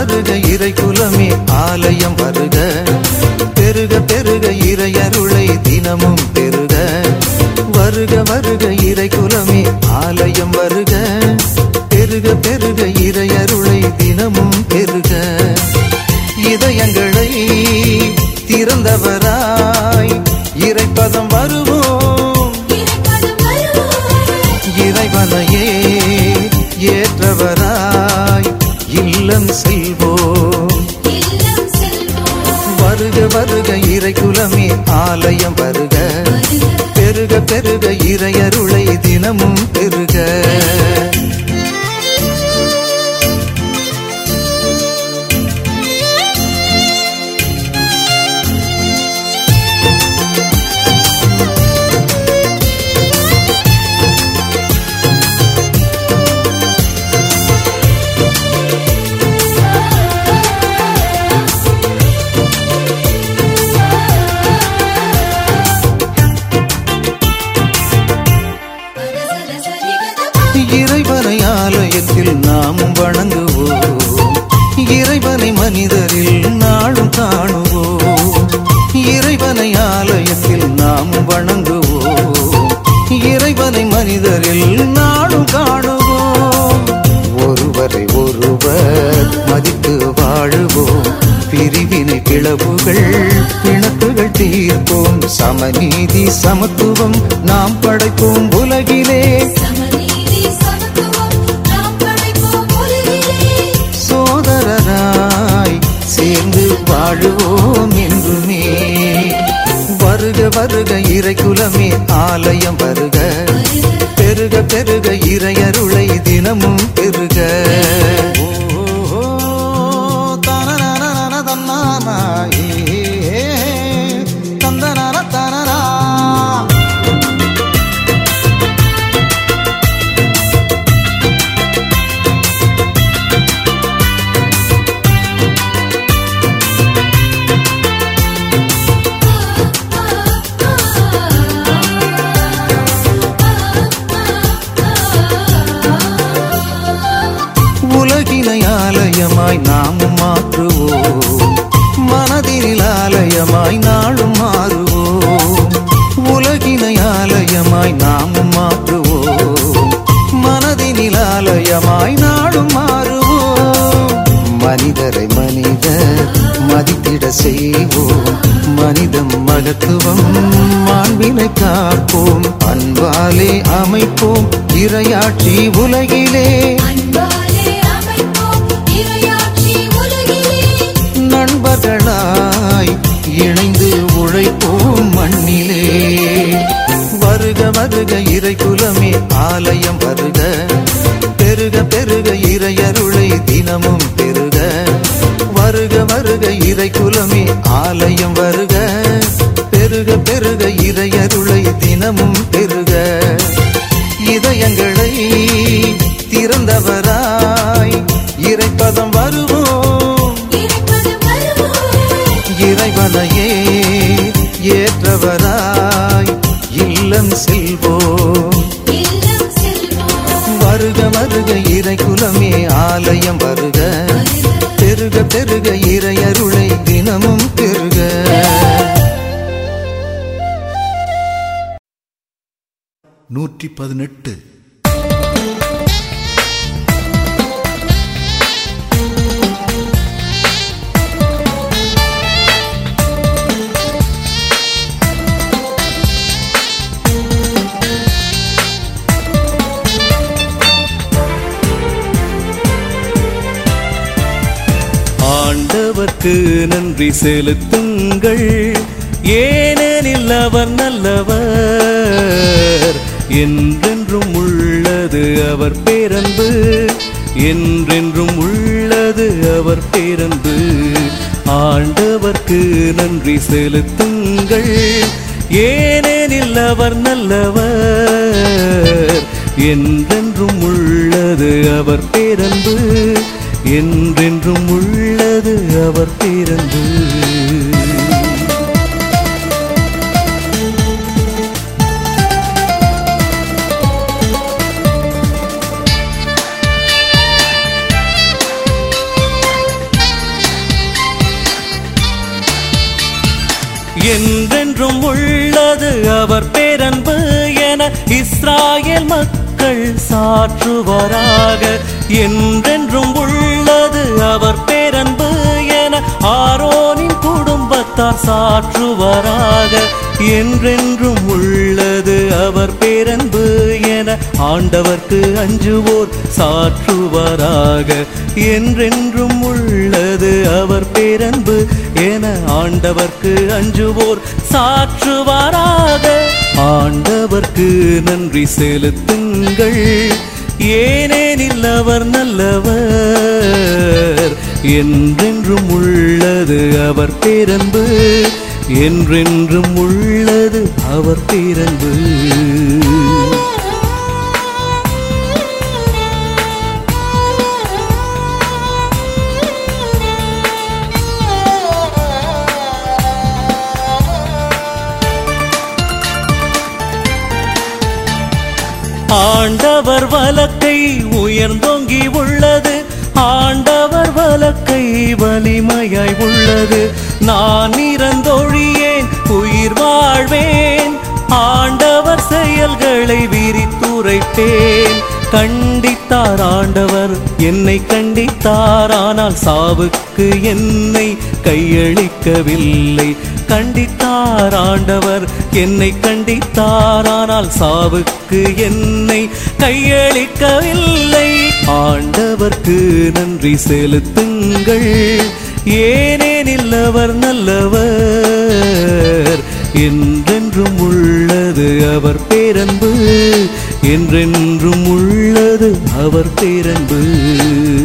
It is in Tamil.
வருக இறை குலமே ஆலயம் வருக பெருக பெருக இறையருளை தினமும் பெருக வருக வருக இறை குலமே ஆலயம் வருக பெருக பெருக இறையருளை தினமும் பெருக இதயங்களை திறந்தவராய் இறைப்பதம் வருவோம் இறைப்பதம் வருவோம் இறைவனையே ஏற்றவராய் இல்லம் செல்வோம் இல்லம் செல்வோம் வருக வருக இறை குலமே ஆலயம் வருக பெருக பெருக இறையருளை தினமும் பெருக பதசல சரிகதபா இறைவனை ஆலயத்தில் நாமும் வணங்குவோம் இறைவனை மனிதரில் நாளும் காணுவோம் இறைவனை ஆலயத்தில் நாமும் வணங்குவோம் இறைவனை மனிதரில் நாளும் காணுவோம் ஒருவரை ஒருவர் மதித்து வாழுவோம் பிரிவினை பிளவுகள் பிணக்குகள் தீர்ப்போம் சமநீதி சமத்துவம் நாம் படைப்போம் உலகிலே சமநீதி சமத்துவம் நாம் படைப்போம் உலகிலே சோதரராய் சேர்ந்து வாழுவோம் என்றுமே வருக வருக இறை குலமே ஆலயம் வருக பெருக பெருக இறையருளை தினமும் பெருக ஓ, தனனனனன தன்னானா, ஏ, தந்தனன தனனா. உலகினை ஆலயமாய் நாமும் மாற்றுவோம் மனதினில் ஆலயமாய் நாளும் மாறுவோம் உலகினை ஆலயமாய் நாமும் மாற்றுவோம் மனதினில் ஆலயமாய் நாளும் மாறுவோம் மனிதரை மனிதர் மதித்திட செய்வோம் மனிதம் மகத்துவம் மாண்பினை காப்போம் அன்பாலே அமைப்போம் இரையாட்சி உலகிலே அன்பாலே அமைப்போம் இறையாட்சி உலகிலே நண்பர்களாய் இணைந்து உழைப்போம் மண்ணிலே வருக வருக இறை குலமே ஆலயம் வருக பெருக பெருக இறையருளை தினமும் பெருக வருக வருக இறை குலமே ஆலயம் வருக பெருக பெருக இறையருளை தினமும் பெருக இதயங்களை திறந்தவராய் இறைப்பதம் வருவோம் இறைப்பதம் வருவோம் இறைவனையே ஏற்றவராய் இல்லம் செல்வோம் இல்லம் செல்வோம் வருக வருக இறை குலமே ஆலயம் வருக பெருக பெருக இறையருளை தினமும் பெருக நூற்றி பதினெட்டு ஆண்டவர்க்கு நன்றி செலுத்துங்கள் ஏனெனில் அவர் நல்லவர் என்றென்றும் உள்ளது அவர் பேரன்பு என்றென்றும் உள்ளது அவர் பேரன்பு ஆண்டவர்க்கு நன்றி செலுத்துங்கள் ஏனெனில் அவர் நல்லவர் என்றென்றும் உள்ளது அவர் பேரன்பு என்றென்றும் உள்ளது அவர் பேரன்பு என்றென்றும் உள்ளது அவர் பேரன்பு என இஸ்ராயேல் மக்கள் சாற்றுவாராக என்றென்றும் உள்ளது அவர் பேரன்பு என ஆரோனின் குடும்பத்தார் சாற்றுவாராக என்றென்றும் உள்ளது அவர் பேரன்பு என ஆண்டவர்க்கு அஞ்சுவோர் சாற்றுவாராக என்றென்றும் உள்ளது அவர் பேரன்பு என ஆண்டவர்க்கு அஞ்சுவோர் சாற்றுவாராக ஆண்டவர்க்கு நன்றி செலுத்துங்கள் ஏனேனில் அவர் நல்லவர் என்றென்றும் உள்ளது அவர் பேரன்பு என்றென்றும் உள்ளது அவர் பேரன்பு ஆண்டவர் வலக்கை உயர்ந்தோங்கி உள்ளது ஆண்டவர் வலக்கை வலிமையாய் உள்ளது நான் இறந்தொழியேன் உயிர் வாழ்வேன் ஆண்டவர் செயல்களை விரித்துரைப்பேன் கண்டித்தார் ஆண்டவர் என்னை கண்டித்தார் ஆனால் சாவுக்கு என்னை கையளிக்கவில்லை கண்டித்தார் ஆண்டவர் என்னை கண்டித்தார் ஆனால் சாவுக்கு என்னை கையளிக்கவில்லை ஆண்டவர்க்கு நன்றி செலுத்துங்கள் ஏனேனில் அவர் நல்லவர் என்றென்றும் உள்ளது அவர் பேரன்பு என்றென்றும் உள்ளது அவர் பேரன்பு